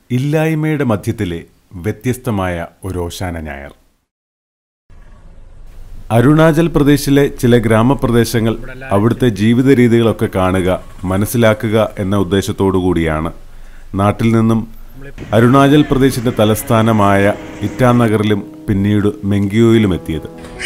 ഇല്ലായ്മയുടെ മധ്യത്തിലെ വ്യത്യസ്തമായ ഒരു ഓശാന ഞായർ അരുണാചൽ പ്രദേശിലെ ചില ഗ്രാമപ്രദേശങ്ങൾ അവിടുത്തെ ജീവിത രീതികളൊക്കെ കാണുക മനസ്സിലാക്കുക എന്ന ഉദ്ദേശത്തോടു കൂടിയാണ് നാട്ടിൽ നിന്നും അരുണാചൽ പ്രദേശിന്റെ തലസ്ഥാനമായ ഇറ്റാനഗറിലും പിന്നീട് മെങ്കിയോയിലും എത്തിയത്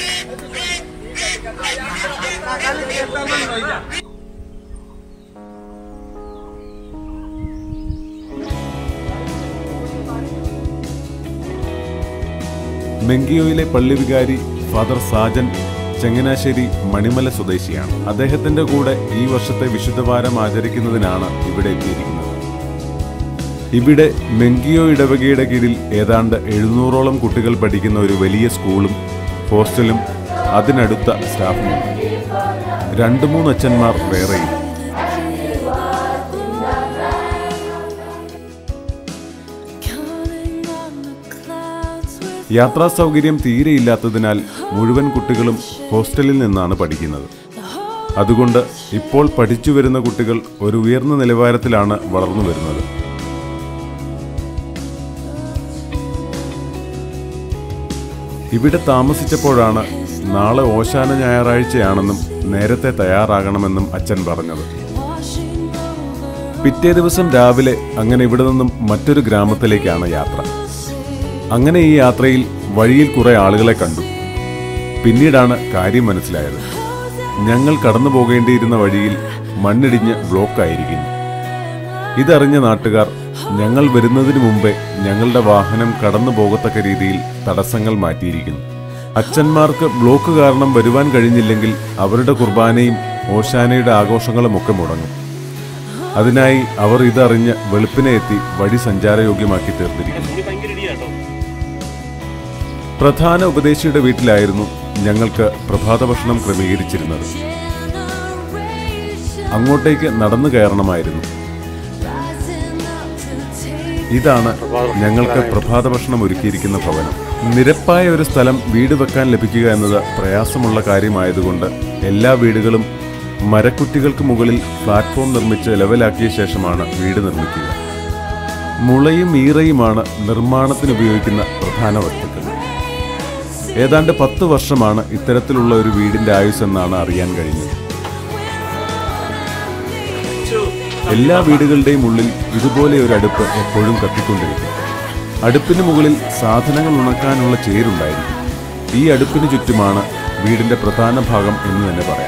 മെങ്കിയോയിലെ പള്ളി വികാരി ഫാദർ സാജൻ ചങ്ങനാശ്ശേരി മണിമല സ്വദേശിയാണ് അദ്ദേഹത്തിന്റെ കൂടെ ഈ വർഷത്തെ വിശുദ്ധവാരം ആചരിക്കുന്നതിനാണ് ഇവിടെ എത്തിയിരിക്കുന്നത് ഇവിടെ മെങ്കിയോ ഇടവകയുടെ കീഴിൽ ഏതാണ്ട് എഴുന്നൂറോളം കുട്ടികൾ പഠിക്കുന്ന ഒരു വലിയ സ്കൂളും ഹോസ്റ്റലും അതിനടുത്ത സ്റ്റാഫുമുണ്ട് രണ്ടു മൂന്ന് അച്ഛന്മാർ വേറെയും Counting on the clouds with യാത്രാ സൗകര്യം തീരെയില്ലാത്തതിനാൽ മുഴുവൻ കുട്ടികളും ഹോസ്റ്റലിൽ നിന്നാണ് പഠിക്കുന്നത് അതുകൊണ്ട് ഇപ്പോൾ പഠിച്ചു വരുന്ന കുട്ടികൾ ഒരു ഉയർന്ന നിലവാരത്തിലാണ് വളർന്നു വരുന്നത് ഇവിടെ താമസിച്ചപ്പോഴാണ് നാളെ ഓശാന ഞായറാഴ്ചയാണെന്നും നേരത്തെ തയ്യാറാകണമെന്നും അച്ഛൻ പറഞ്ഞത് washing over പിറ്റേ ദിവസം രാവിലെ അങ്ങനെ ഇവിടെ നിന്നും മറ്റൊരു ഗ്രാമത്തിലേക്കാണ് യാത്ര അങ്ങനെ ഈ യാത്രയിൽ വഴിയിൽ കുറെ ആളുകളെ കണ്ടു പിന്നീടാണ് കാര്യം മനസ്സിലായത് ഞങ്ങൾ കടന്നു പോകേണ്ടിയിരുന്ന വഴിയിൽ മണ്ണിടിഞ്ഞ് ബ്ലോക്കായിരിക്കുന്നു ഇതറിഞ്ഞ നാട്ടുകാർ ഞങ്ങൾ വരുന്നതിന് മുമ്പേ ഞങ്ങളുടെ വാഹനം കടന്നു പോകത്തക്ക രീതിയിൽ തടസ്സങ്ങൾ മാറ്റിയിരിക്കുന്നു അച്ഛന്മാർക്ക് ബ്ലോക്ക് കാരണം വരുവാൻ കഴിഞ്ഞില്ലെങ്കിൽ അവരുടെ കുർബാനയും ഓശാനയുടെ ആഘോഷങ്ങളുമൊക്കെ മുടങ്ങും അതിനായി അവർ ഇതറിഞ്ഞ് വെളുപ്പിനെ എത്തി വഴി സഞ്ചാരയോഗ്യമാക്കി തീർത്തിരിക്കുന്നു പ്രധാന ഉപദേശിയുടെ വീട്ടിലായിരുന്നു ഞങ്ങൾക്ക് പ്രഭാത ഭക്ഷണം ക്രമീകരിച്ചിരുന്നത് generation അങ്ങോട്ടേക്ക് നടന്നു കയറണമായിരുന്നു rising up to take ഇതാണ് ഞങ്ങൾക്ക് പ്രഭാത ഭക്ഷണം ഒരുക്കിയിരിക്കുന്ന ഭവനം നിരപ്പായ ഒരു സ്ഥലം വീട് വെക്കാൻ ലഭിക്കുക എന്നത് പ്രയാസമുള്ള കാര്യമായതുകൊണ്ട് എല്ലാ വീടുകളും മരക്കുറ്റികൾക്ക് മുകളിൽ പ്ലാറ്റ്ഫോം നിർമ്മിച്ച് ലെവലാക്കിയ ശേഷമാണ് വീട് നിർമ്മിക്കുക മുളയും ഈറയുമാണ് നിർമ്മാണത്തിന് ഉപയോഗിക്കുന്ന പ്രധാന വസ്തുക്കൾ ഏതാണ്ട് പത്ത് വർഷമാണ് ഇത്തരത്തിലുള്ള ഒരു വീടിന്റെ ആയുസ് എന്നാണ് അറിയാൻ കഴിഞ്ഞത് എല്ലാ വീടുകളുടെയും ഉള്ളിൽ ഇതുപോലെ ഒരു അടുപ്പ് എപ്പോഴും കത്തിക്കൊണ്ടിരിക്കും അടുപ്പിന് മുകളിൽ സാധനങ്ങൾ ഉണക്കാനുള്ള ചേരുണ്ടായിരിക്കും ഈ അടുപ്പിന് ചുറ്റുമാണ് വീടിന്റെ പ്രധാന ഭാഗം എന്ന് തന്നെ പറയാം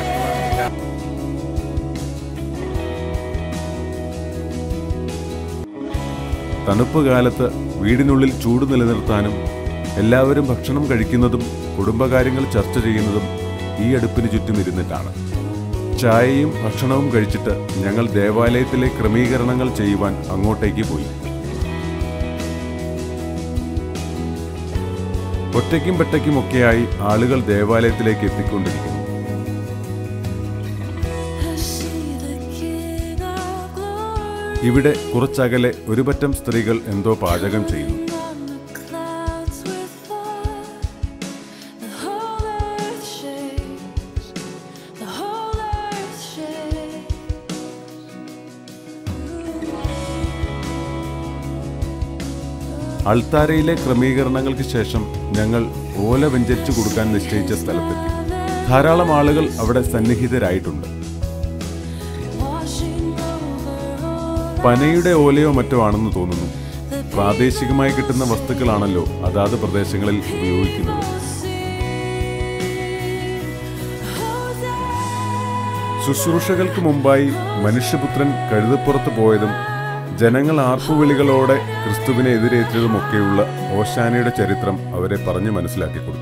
തണുപ്പ് കാലത്ത് വീടിനുള്ളിൽ ചൂട് നിലനിർത്താനും എല്ലാവരും ഭക്ഷണം കഴിക്കുന്നതും കുടുംബകാര്യങ്ങൾ ചർച്ച ചെയ്യുന്നതും ഈ അടുപ്പിന് ചുറ്റും ഇരുന്നിട്ടാണ് ചായയും ഭക്ഷണവും കഴിച്ചിട്ട് ഞങ്ങൾ ദേവാലയത്തിലെ ക്രമീകരണങ്ങൾ ചെയ്യുവാൻ അങ്ങോട്ടേക്ക് പോയി ഒറ്റയ്ക്കും പെട്ടയ്ക്കുമൊക്കെയായി ആളുകൾ ദേവാലയത്തിലേക്ക് എത്തിക്കൊണ്ടിരിക്കുന്നു I see the King of Glory ഇവിടെ കുറച്ചകലെ ഒരു പറ്റം സ്ത്രീകൾ എന്തോ പാചകം ചെയ്യുന്നു on the clouds with fire. The whole earth shakes. The whole earth shakes. അൾത്താരയിലെ ക്രമീകരണങ്ങൾക്ക് ശേഷം ഞങ്ങൾ ഓല വെഞ്ചരിച്ചു കൊടുക്കാൻ നിശ്ചയിച്ച സ്ഥലത്തെത്തി ധാരാളം ആളുകൾ അവിടെ സന്നിഹിതരായിട്ടുണ്ട് Washing over all പനയുടെ ഓലയോ മറ്റോ ആണെന്ന് തോന്നുന്നു പ്രാദേശികമായി കിട്ടുന്ന വസ്തുക്കളാണല്ലോ അതാത് പ്രദേശങ്ങളിൽ ഉപയോഗിക്കുന്നത് ശുശ്രൂഷകൾക്ക് മുമ്പായി മനുഷ്യപുത്രൻ കഴുതപ്പുറത്ത് പോയതും ജനങ്ങൾ ആർപ്പുവിളികളോടെ ക്രിസ്തുവിനെ എതിരേറ്റതുമൊക്കെയുള്ള ഓശാനയുടെ ചരിത്രം അവരെ പറഞ്ഞു മനസ്സിലാക്കി കൊടുത്തു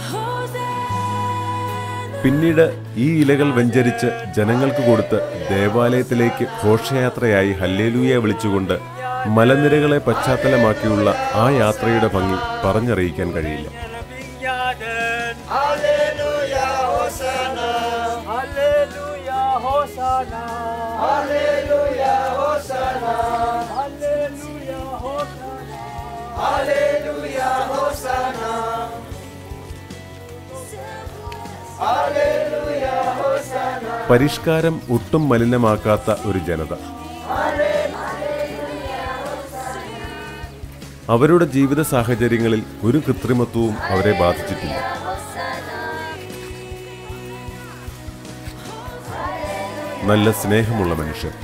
പിന്നീട് ഈ ഇലകൾ വെഞ്ചരിച്ച് ജനങ്ങൾക്ക് കൊടുത്ത് ദേവാലയത്തിലേക്ക് ഘോഷയാത്രയായി ഹല്ലേലൂയ വിളിച്ചുകൊണ്ട് മലനിരകളെ പശ്ചാത്തലമാക്കിയുള്ള ആ യാത്രയുടെ ഭംഗി പറഞ്ഞറിയിക്കാൻ കഴിയില്ല Hallelujah, Hosanna. Hallelujah, Hosanna. Hallelujah, Hosanna. Hallelujah, Hosanna. Hallelujah, Hosanna. Hallelujah, Hosanna. പരിഷ്കാരം ഒട്ടും മലിനമാക്കാത്ത ഒരു ജനത അവരുടെ ജീവിത സാഹചര്യങ്ങളിൽ ഒരു കൃത്രിമത്വവും അവരെ ബാധിച്ചിട്ടില്ല നല്ല സ്നേഹമുള്ള മനുഷ്യർ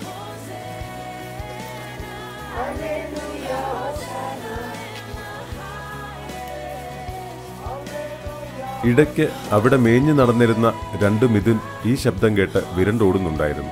ഇടയ്ക്ക് അവിടെ മേഞ്ഞു നടന്നിരുന്ന രണ്ട് മിഥുൻ ഈ ശബ്ദം കേട്ട് വിരണ്ടോടുന്നുണ്ടായിരുന്നു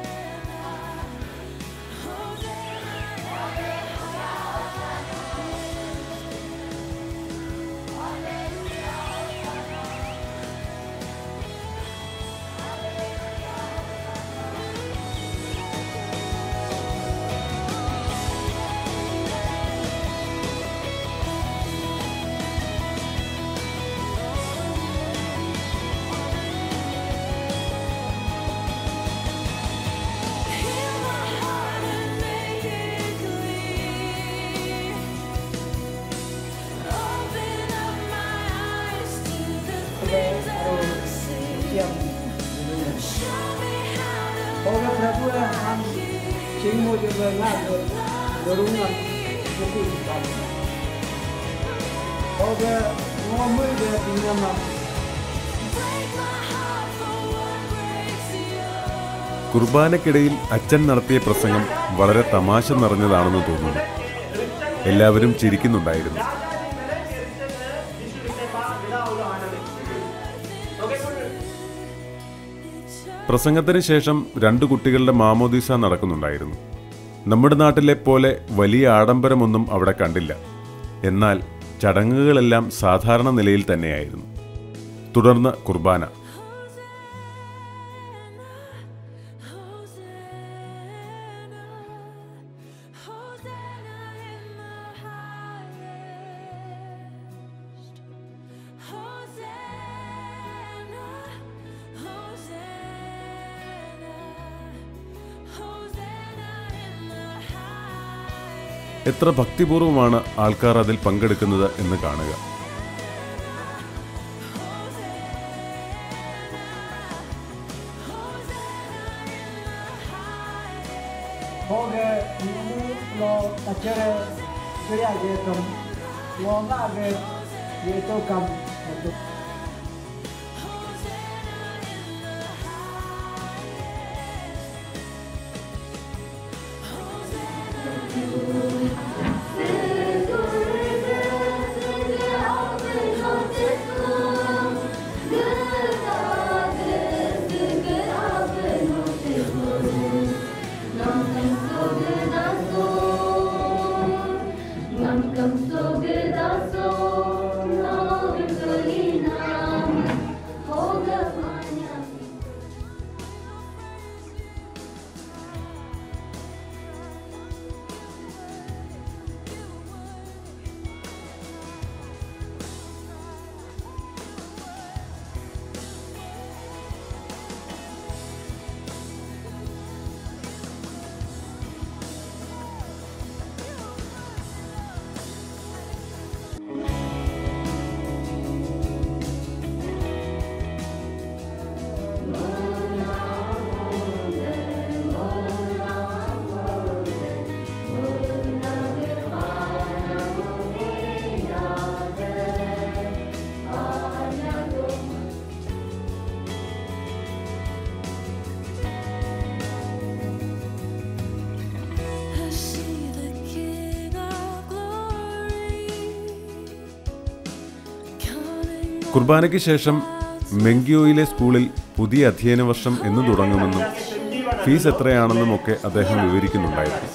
Hoga Prabhu हम सिंह जो बना करूँगा jadi Hoga ngomong dia punya mam കുർബാനക്കിടയിൽ അച്ഛൻ നടത്തിയ പ്രസംഗം വളരെ തമാശ നിറഞ്ഞതാണെന്ന് തോന്നുന്നു എല്ലാവരും ചിരിക്കുന്നുണ്ടായിരുന്നു പ്രസംഗത്തിന് ശേഷം രണ്ടു കുട്ടികളുടെ മാമോദീസ നടക്കുന്നുണ്ടായിരുന്നു നമ്മുടെ നാട്ടിലെ പോലെ വലിയ ആഡംബരമൊന്നും അവിടെ കണ്ടില്ല എന്നാൽ ചടങ്ങുകളെല്ലാം സാധാരണ നിലയിൽ തന്നെയായിരുന്നു തുടർന്ന് കുർബാന എത്ര ഭക്തിപൂർവമാണ് ആൾക്കാർ അതിൽ പങ്കെടുക്കുന്നത് എന്ന് കാണുക Hoga ngomong lo acara kerja dia kam lo nggak ada dia tu kam I see the King of Glory coming. കുർബാനയ്ക്ക് ശേഷം മെങ്കിയോയിലെ സ്കൂളിൽ പുതിയ അധ്യയന വർഷം എന്ന് തുടങ്ങുമെന്നും ഫീസ് എത്രയാണെന്നും ഒക്കെ അദ്ദേഹം വിവരിക്കുന്നുണ്ടായിരുന്നു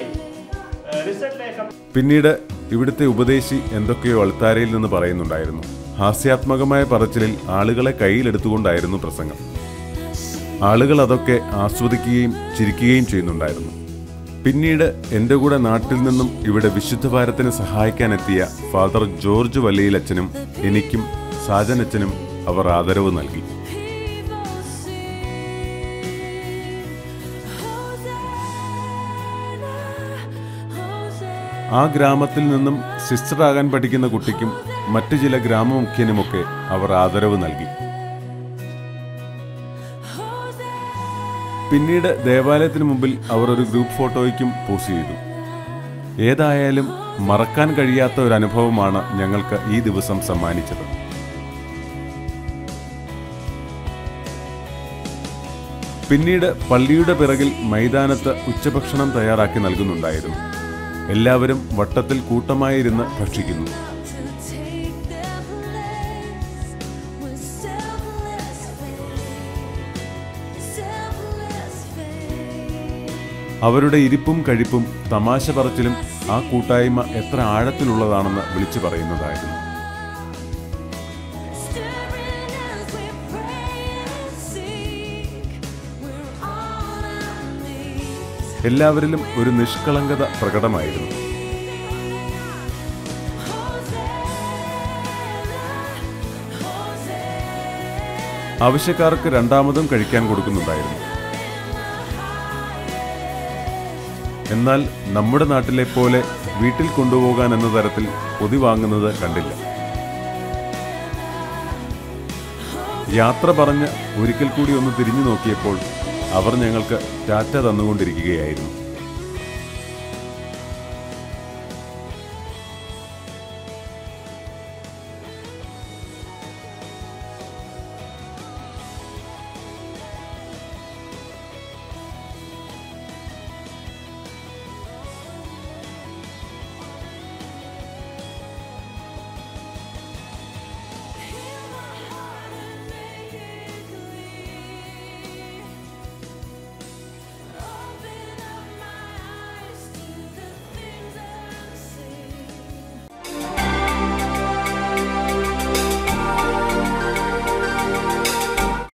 പിന്നീട് ഇവിടുത്തെ ഉപദേശി എന്തൊക്കെയോ അൾത്താരയിൽ നിന്ന് പറയുന്നുണ്ടായിരുന്നു ഹാസ്യാത്മകമായ പറച്ചിലിൽ ആളുകളെ കയ്യിലെടുത്തുകൊണ്ടായിരുന്നു പ്രസംഗം ആളുകൾ അതൊക്കെ ആസ്വദിക്കുകയും ചിരിക്കുകയും ചെയ്യുന്നുണ്ടായിരുന്നു പിന്നീട് എൻ്റെ കൂടെ നാട്ടിൽ നിന്നും ഇവിടെ വിശുദ്ധ ഭാരത്തിന് സഹായിക്കാനെത്തിയ ഫാദർ ജോർജ് വല്ലിയിലച്ഛനും എനിക്കും സാജനച്ഛനും അവർ ആദരവ് നൽകി ആ ഗ്രാമത്തിൽ നിന്നും സിസ്റ്ററാകാൻ പഠിക്കുന്ന കുട്ടിക്കും മറ്റു ചില ഗ്രാമമുഖ്യനുമൊക്കെ അവർ ആദരവ് നൽകി പിന്നീട് ദേവാലയത്തിന് മുമ്പിൽ അവർ ഒരു ഗ്രൂപ്പ് ഫോട്ടോയ്ക്കും പോസ്റ്റ് ചെയ്തു ഏതായാലും മറക്കാൻ കഴിയാത്ത ഒരു അനുഭവമാണ് ഞങ്ങൾക്ക് ഈ ദിവസം സമ്മാനിച്ചത് പിന്നീട് പള്ളിയുടെ പിറകിൽ മൈതാനത്ത് ഉച്ചഭക്ഷണം തയ്യാറാക്കി നൽകുന്നുണ്ടായിരുന്നു എല്ലാവരും വട്ടത്തിൽ കൂട്ടമായിരുന്ന് ഭക്ഷിക്കുന്നു to take their place with selfless faith, selfless faith. അവരുടെ ഇരിപ്പും കഴിപ്പും തമാശ പറച്ചിലും ആ കൂട്ടായ്മ എത്ര ആഴത്തിലുള്ളതാണെന്ന് വിളിച്ചു പറയുന്നതായിരുന്നു Stirring as we pray and seek, we're on our knees. എല്ലാവരിലും ഒരു നിഷ്കളങ്കത പ്രകടമായിരുന്നു ആവശ്യക്കാർക്ക് രണ്ടാമതും കഴിക്കാൻ കൊടുക്കുന്നുണ്ടായിരുന്നു എന്നാൽ നമ്മുടെ നാട്ടിലെ പോലെ വീട്ടിൽ കൊണ്ടുപോകാൻ എന്ന തരത്തിൽ പൊതി വാങ്ങുന്നത് കണ്ടില്ല യാത്ര പറഞ്ഞ് ഒരിക്കൽ കൂടി ഒന്ന് തിരിഞ്ഞു നോക്കിയപ്പോൾ അവർ ഞങ്ങൾക്ക് ടാറ്റ തന്നുകൊണ്ടിരിക്കുകയായിരുന്നു